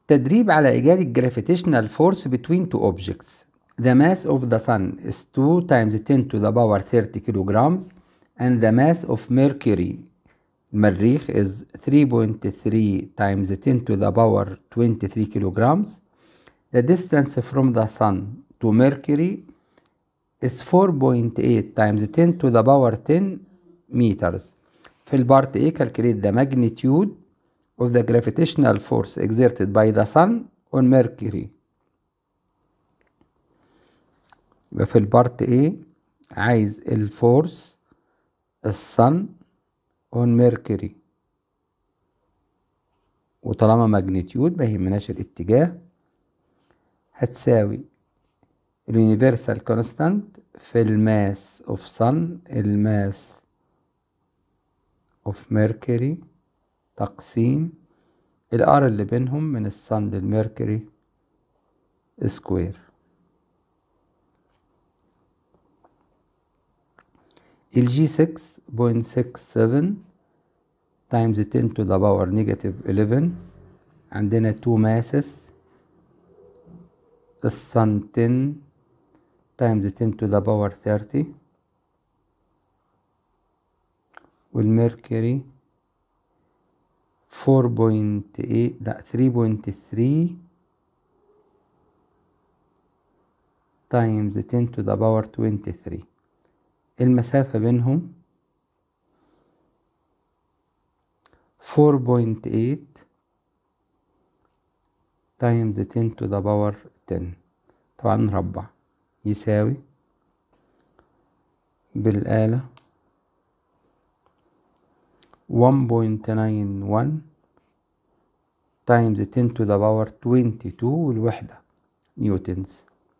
تدريب على إيجاد الجرافيتيشنال فورس between two objects The mass of the sun is 2 times 10 to the power 30 kilograms and the mass of Mercury المريخ is 3.3 times 10 to the power 23 kilograms The distance from the sun to Mercury is 4.8 times 10 to the power 10 meters في البارت A calculate the magnitude of the gravitational force exerted by the sun on Mercury يبقى في البارت A عايز الفورس الصن on Mercury وطالما ماجنتيود ما يهمناش الاتجاه هتساوي اليونيفرسال كونستانت في الماس اوف صن الماس اوف ميركوري تقسيم الار اللي بينهم من الصن للميركوري سكوير الجي 6.67 times 10 to the power negative 11 عندنا two masses الصن 10 times 10 to the power 30 والميركوري 4.8 لا 3.3 times 10 to the power 23 المسافة بينهم 4.8 times 10 to the power 10 طبعا نربع يساوي بالآلة 1.91 times 10 to the power 22 والوحدة نيوتنز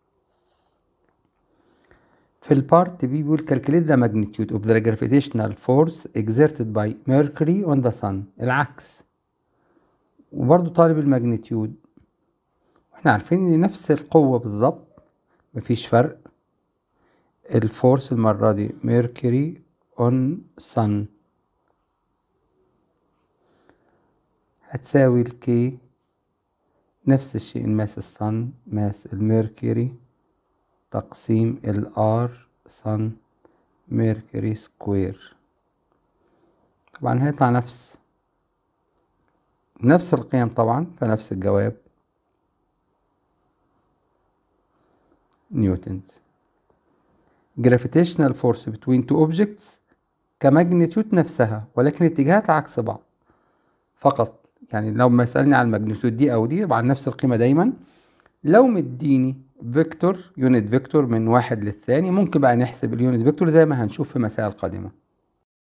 في البارت بي بيقول calculate the magnitude of the gravitational force exerted by Mercury on the sun العكس وبرضه طالب الماجنتيود احنا عارفين ان نفس القوة بالظبط مفيش فرق الفورس المرة دي ميركوري اون sun هتساوي الكي نفس الشيء ماس الصن ماس الميركوري تقسيم الار صن ميركوري سكوير طبعا هيطلع نفس نفس القيم طبعا فنفس الجواب نيوتنز gravitational force between two objects كماجنتيود نفسها ولكن اتجاهات عكس بعض فقط يعني لو ما سألني على الماجنتيود دي أو دي طبعا نفس القيمة دايما لو مديني فيكتور يونت فيكتور من واحد للثاني ممكن بقى نحسب اليونت فيكتور زي ما هنشوف في مسائل قادمة